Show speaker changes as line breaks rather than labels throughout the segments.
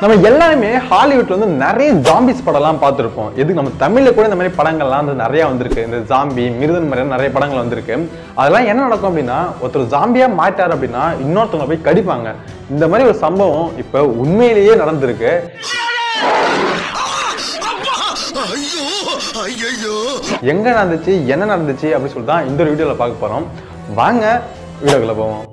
நம்ம எல்லாருமே ஹாலிவுட்ல வந்து நிறைய ஜாம்பிஸ் படம்லாம் பார்த்துருப்போம் எதுக்கு நம்ம தமிழ்ல கூட இந்த மாதிரி படங்கள்லாம் வந்து நிறைய வந்திருக்கு இந்த ஜாம்பி மிருதன் மாதிரி நிறைய படங்கள் வந்திருக்கு அதெல்லாம் என்ன நடக்கும் அப்படின்னா ஒருத்தர் ஜாம்பியா மாட்டார் அப்படின்னா இன்னொருத்தவங்க போய் கடிப்பாங்க இந்த மாதிரி ஒரு சம்பவம் இப்போ உண்மையிலேயே நடந்திருக்கு எங்க நடந்துச்சு என்ன நடந்துச்சு அப்படின்னு சொல்லிட்டு தான் இந்த ஒரு வீடியோல பார்க்க போறோம் வாங்க வீடியோக்குள்ள போவோம்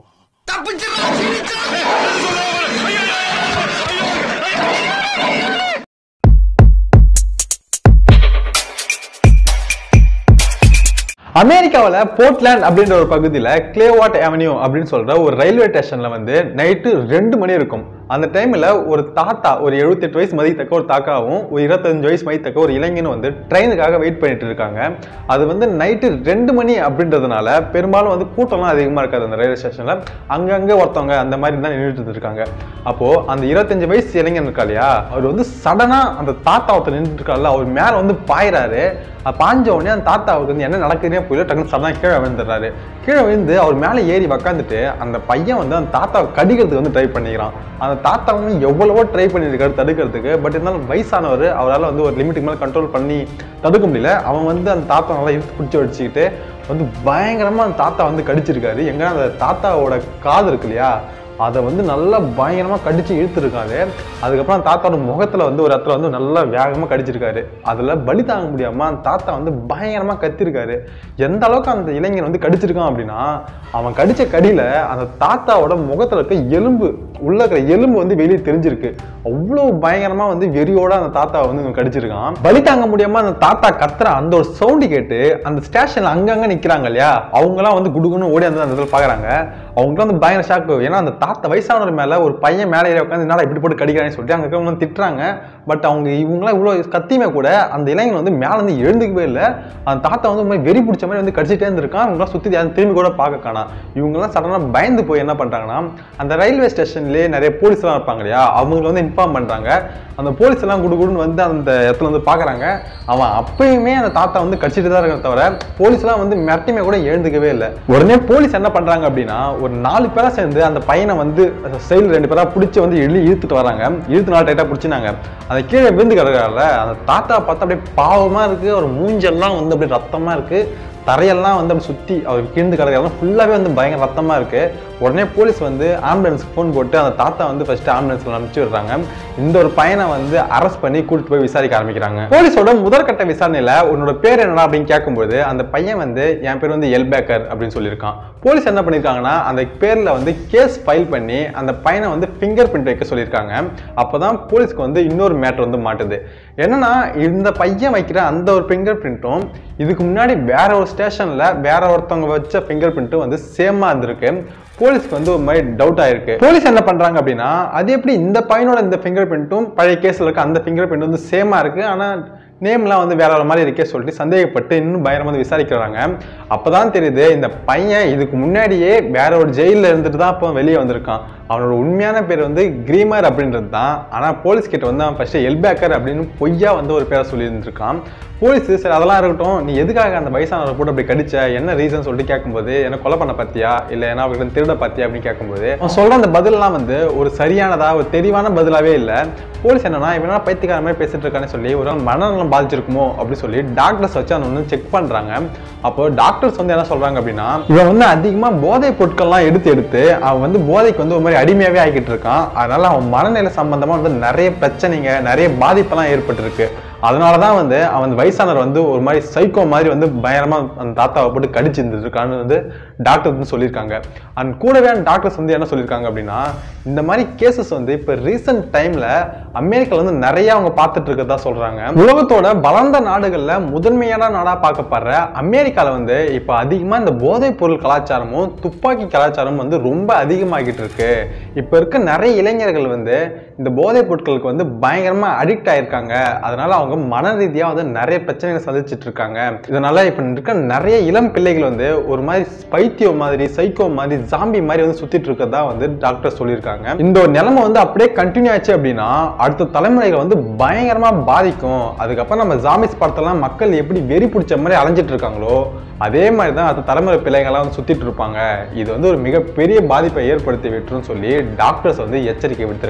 அமெரிக்காவில் போர்ட்லேண்ட் அப்படின்ற ஒரு பகுதியில் கிளேவாட் அவென்யூ அப்படின்னு சொல்ற ஒரு ரயில்வே ஸ்டேஷன்ல வந்து நைட்டு ரெண்டு மணி இருக்கும் அந்த டைம்ல ஒரு தாத்தா ஒரு 78 வயசு மதித்தக்க ஒரு தாக்காவும் ஒரு இருபத்தஞ்சு வயசு மதித்தக்க ஒரு இளைஞனும் வந்து ட்ரெயினுக்காக வெயிட் பண்ணிட்டு இருக்காங்க அது வந்து நைட்டு ரெண்டு மணி அப்படின்றதுனால பெரும்பாலும் வந்து கூட்டம்லாம் அதிகமாக இருக்காது அந்த ரயில்வே ஸ்டேஷன்ல அங்கங்கே ஒருத்தவங்க அந்த மாதிரி தான் நின்றுட்டு இருக்காங்க அப்போ அந்த இருபத்தஞ்சு வயசு இளைஞன் இருக்கா இல்லையா அவர் வந்து சடனா அந்த தாத்தா ஒருத்தர் நின்றுட்டு இருக்காருல்ல அவர் மேல வந்து பாயிறாரு அது பாஞ்ச உடனே அந்த தாத்தாவுக்கு வந்து என்ன நடக்குதுன்னே புரியல டக்குன்னு சடனா கீழே விழுந்துடுறாரு கீழே விழுந்து அவர் மேலே ஏறி உக்காந்துட்டு அந்த பையன் வந்து அந்த தாத்தாவை கடிக்கிறதுக்கு வந்து ட்ரை பண்ணிக்கிறான் அந்த தாத்தா வந்து எவ்வளவோ ட்ரை பண்ணியிருக்காரு தடுக்கிறதுக்கு பட் இருந்தாலும் வயசானவர் அவரால் வந்து ஒரு லிமிட்டுக்கு மேலே கண்ட்ரோல் பண்ணி தடுக்க முடியல அவன் வந்து அந்த தாத்தா நல்லா இழுத்து பிடிச்சி வச்சுக்கிட்டு வந்து பயங்கரமாக அந்த தாத்தா வந்து கடிச்சிருக்காரு எங்க அந்த தாத்தாவோட காது இருக்கு இல்லையா அதை வந்து நல்லா பயங்கரமாக கடிச்சு இழுத்துருக்காரு அதுக்கப்புறம் அந்த தாத்தாவோட முகத்தில் வந்து ஒரு இடத்துல வந்து நல்லா வேகமாக கடிச்சிருக்காரு அதில் பலி தாங்க முடியாமல் அந்த தாத்தா வந்து பயங்கரமாக கத்திருக்காரு எந்த அளவுக்கு அந்த இளைஞன் வந்து கடிச்சிருக்கான் அப்படின்னா அவன் கடிச்ச கடியில் அந்த தாத்தாவோட முகத்தில் இருக்க எலும்பு உள்ள இருக்கிற எலும்பு வந்து வெளியே தெரிஞ்சிருக்கு அவ்வளோ பயங்கரமா வந்து வெறியோட அந்த தாத்தாவை வந்து இவன் கடிச்சிருக்கான் பலி தாங்க முடியாம அந்த தாத்தா கத்துற அந்த ஒரு சவுண்டு கேட்டு அந்த ஸ்டேஷன்ல அங்கங்க நிக்கிறாங்க இல்லையா அவங்கலாம் வந்து குடுகுன்னு ஓடி வந்து அந்த இடத்துல பாக்குறாங்க அவங்களுக்கு வந்து பயங்கர ஷாக்கு ஏன்னா அந்த தாத்தா வயசானவர் மேல ஒரு பையன் மேலே ஏறி உட்காந்து என்னடா இப்படி போட்டு கடிக்கிறான்னு சொல்லிட்டு அங்க இருக்கவங்க வந்து திட்டுறாங்க பட் அவங்க இவங்களாம் இவ்வளோ கத்தியுமே கூட அந்த இளைஞன் வந்து மேல வந்து எழுந்துக்கவே இல்லை அந்த தாத்தா வந்து ஒரு மாதிரி வெறி பிடிச்ச மாதிரி வந்து கடிச்சிட்டே இருந்திருக்கான் அவங்களாம் சுத்தி யாரும் திரும்பி கூட பார்க்க காணாம் இவங்கெல்லாம் சடனாக பயந்து போய் என்ன பண்றாங்கன்னா அந்த ரயில்வே ஸ்டேஷன்லேயே நிறைய போலீஸ்லாம் இருப்பாங்க இல்லையா அவங்களை வந்து இன்ஃபார்ம் பண்றாங்க அந்த போலீஸ் எல்லாம் குடுகுடுன்னு வந்து அந்த இடத்துல வந்து பார்க்கறாங்க அவன் அப்பயுமே அந்த தாத்தா வந்து கடிச்சிட்டு தான் இருக்க தவிர போலீஸ்லாம் வந்து மிரட்டியுமே கூட எழுந்துக்கவே இல்லை உடனே போலீஸ் என்ன பண்றாங்க அப்படின்னா ஒரு நாலு பேரா சேர்ந்து அந்த பையனை வந்து சைடில் ரெண்டு பேரா பிடிச்சி வந்து எழுதி இழுத்துட்டு வராங்க இழுத்து நாள் டைட்டாக பிடிச்சினாங்க அந்த கீழே விழுந்து கிடக்குறாருல அந்த தாத்தா பார்த்தா அப்படியே பாவமா இருக்கு அவர் மூஞ்செல்லாம் வந்து அப்படியே ரத்தமா இருக்கு தரையெல்லாம் வந்து அப்படி சுற்றி அவர் கீழ்ந்து கிடக்கிறாங்க ஃபுல்லாகவே வந்து பயங்கர ரத்தமாக இருக்கு உடனே போலீஸ் வந்து ஆம்புலன்ஸ்க்கு ஃபோன் போட்டு அந்த தாத்தா வந்து ஃபர்ஸ்ட் ஆம்புலன்ஸ்ல அனுப்பிச்சு விடுறாங்க இந்த ஒரு பையனை வந்து அரெஸ்ட் பண்ணி கூட்டிட்டு போய் விசாரிக்க ஆரம்பிக்கிறாங்க போலீஸோட முதற்கட்ட விசாரணையில உன்னோட பேர் என்னடா அப்படின்னு கேட்கும்போது அந்த பையன் வந்து என் பேர் வந்து எல்பேக்கர் அப்படின்னு சொல்லியிருக்கான் போலீஸ் என்ன பண்ணியிருக்காங்கன்னா அந்த பேர்ல வந்து கேஸ் ஃபைல் பண்ணி அந்த பையனை வந்து ஃபிங்கர் பிரிண்ட் வைக்க சொல்லியிருக்காங்க அப்பதான் போலீஸ்க்கு வந்து இன்னொரு மேட்டர் வந்து மாட்டுது என்னன்னா இந்த பையன் வைக்கிற அந்த ஒரு ஃபிங்கர் பிரிண்ட்டும் இதுக்கு முன்னாடி வேற ஒரு ஸ்டேஷன்ல வேற ஒருத்தவங்க வச்ச ஃபிங்கர் பிரிண்ட்டும் வந்து சேமா இருந்திருக்கு போலீஸ்க்கு வந்து ஒரு மாதிரி டவுட் ஆயிருக்கு போலீஸ் என்ன பண்றாங்க அப்படின்னா அது எப்படி இந்த பையனோட இந்த ஃபிங்கர் பிரிண்ட்டும் பழைய கேஸ்ல இருக்க அந்த ஃபிங்கர் பிரிண்ட் வந்து சேமா இருக்கு ஆனா நேம்லாம் வந்து வேற ஒரு மாதிரி இருக்கே சொல்லிட்டு சந்தேகப்பட்டு இன்னும் பயங்கரமா வந்து விசாரிக்கிறாங்க அப்பதான் தெரியுது இந்த பையன் இதுக்கு முன்னாடியே வேற ஒரு ஜெயிலில் இருந்துட்டு தான் இப்போ வெளியே வந்திருக்கான் அவனோட உண்மையான பேர் வந்து கிரீமர் அப்படின்றது தான் ஆனால் போலீஸ் கிட்ட வந்து அவன் ஃபர்ஸ்ட் எல்பேக்கர் அப்படின்னு பொய்யா வந்து ஒரு பேரை சொல்லி இருந்திருக்கான் போலீஸ் சரி அதெல்லாம் இருக்கட்டும் நீ எதுக்காக அந்த வயசானவரை போட்டு அப்படி கடிச்ச என்ன ரீசன் சொல்லிட்டு கேட்கும்போது என்ன கொலை பண்ண பார்த்தியா இல்லை என்ன அவர்கிட்ட திருட பார்த்தியா அப்படின்னு கேட்கும்போது அவன் சொல்ற அந்த பதிலெல்லாம் வந்து ஒரு சரியானதா ஒரு தெளிவான பதிலாவே இல்லை போலீஸ் என்னன்னா இவனா பைத்தியக்கார மாதிரி பேசிட்டு இருக்கான்னு சொல்லி ஒரு நாள் மனநலம் பாதிச்சிருக்குமோ அப்படின்னு சொல்லி டாக்டர்ஸ் வச்சு அவனை வந்து செக் பண்றாங்க அப்போ டாக்டர்ஸ் வந்து என்ன சொல்றாங்க அப்படின்னா இவன் வந்து அதிகமா போதை பொருட்கள்லாம் எடுத்து எடுத்து அவன் வந்து போதைக்கு வந்து ஒரு மாதிரி அடிமையாவே ஆகிட்டு இருக்கான் அதனால அவன் மனநிலை சம்பந்தமா வந்து நிறைய பிரச்சனைங்க நிறைய பாதிப்பெல்லாம் ஏற்பட்டிருக்கு அதனால தான் வந்து அவன் அந்த வயசானவர் வந்து ஒரு மாதிரி சைக்கோ மாதிரி வந்து பயங்கரமா அந்த தாத்தாவை போட்டு கடிச்சு இருந்திருக்கான்னு வந்து டாக்டர் வந்து சொல்லியிருக்காங்க அண்ட் கூடவே அந்த டாக்டர்ஸ் வந்து என்ன சொல்லியிருக்காங்க அப்படின்னா இந்த மாதிரி கேசஸ் வந்து இப்போ ரீசெண்ட் டைம்ல அமெரிக்கால வந்து நிறைய அவங்க பார்த்துட்டு இருக்கிறதா சொல்றாங்க உலகத்தோட வளர்ந்த நாடுகள்ல முதன்மையான நாடா பார்க்கப்படுற அமெரிக்கால வந்து இப்போ அதிகமா இந்த போதைப் பொருள் கலாச்சாரமும் துப்பாக்கி கலாச்சாரமும் வந்து ரொம்ப அதிகமாகிட்டு இருக்கு இப்போ இருக்க நிறைய இளைஞர்கள் வந்து இந்த போதைப் பொருட்களுக்கு வந்து பயங்கரமா அடிக்ட் ஆயிருக்காங்க அதனால அவங்க மன ரீதியா வந்து நிறைய பிரச்சனைகளை சந்திச்சிட்டு இருக்காங்க இதனால இப்ப இருக்க நிறைய இளம் பிள்ளைகள் வந்து ஒரு மாதிரி பைத்தியம் மாதிரி சைக்கோ மாதிரி ஜாம்பி மாதிரி வந்து சுத்திட்டு இருக்கிறதா வந்து டாக்டர் சொல்லியிருக்காங்க இந்த ஒரு நிலைமை வந்து அப்படியே கண்டினியூ ஆச்சு அப்படின்னா அடுத்த தலைமுறைகள் வந்து பயங்கரமா பாதிக்கும் அதுக்கப்புறம் நம்ம ஜாம்பிஸ் படத்தெல்லாம் மக்கள் எப்படி வெறி பிடிச்ச மாதிரி அலைஞ்சிட்டு இருக்காங்களோ அதே மாதிரி தான் அடுத்த தலைமுறை பிள்ளைங்கள்லாம் வந்து சுத்திட்டு இருப்பாங்க இது வந்து ஒரு மிகப்பெரிய பாதிப்பை ஏற்படுத்தி விட்டுரும் சொல்லி டாக்டர்ஸ் வந்து எச்சரிக்கை விடுத்திருக்காங்க இந்த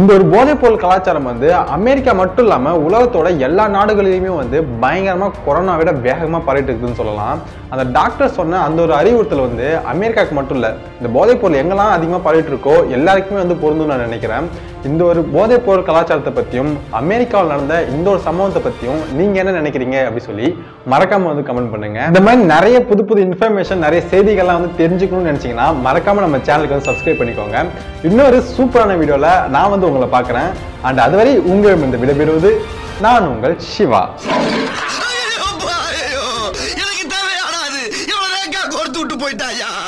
இந்த ஒரு போதைப் பொருள் கலாச்சாரம் வந்து அமெரிக்கா மட்டும் இல்லாம உலகத்தோட எல்லா நாடுகளிலுமே வந்து பயங்கரமா கொரோனா விட வேகமா பரவிட்டு இருக்குதுன்னு சொல்லலாம் அந்த டாக்டர் சொன்ன அந்த ஒரு அறிவுறுத்தல் வந்து அமெரிக்காவுக்கு மட்டும் இல்ல இந்த போதைப் பொருள் எங்கெல்லாம் அதிகமா பரவிட்டு இருக்கோ எல்லாருக்குமே வந்து பொருந்தும் நான் நினைக்கிறேன் இந்த ஒரு போதைப் பொருள் கலாச்சாரத்தை பத்தியும் அமெரிக்காவில் நடந்த இந்த ஒரு சம்பவத்தை பத்தியும் நீங்க என்ன நினைக்கிறீங்க அப்படி சொல்லி மறக்காம வந்து கமெண்ட் பண்ணுங்க இந்த மாதிரி நிறைய புது புது இன்ஃபர்மேஷன் நிறைய செய்திகள்லாம் வந்து தெரிஞ்சுக்கணும்னு நினைச்சீங்கன்னா மறக்காம நம்ம சேனலுக்கு வந்து சப்ஸ்கிரைப் பண்ணிக்கோங்க இன்னொரு சூப்பரான வீடியோல நான் வந்து உங்களை பார்க்குறேன் அண்ட் அதுவரை உங்களிடம் இந்த விடைபெறுவது நான் உங்கள் சிவா
ஐயோ, அப்பா, ஐயோ. எனக்கு தேவையானது இவ்வளவு நேரம் கொடுத்து விட்டு போயிட்டாயா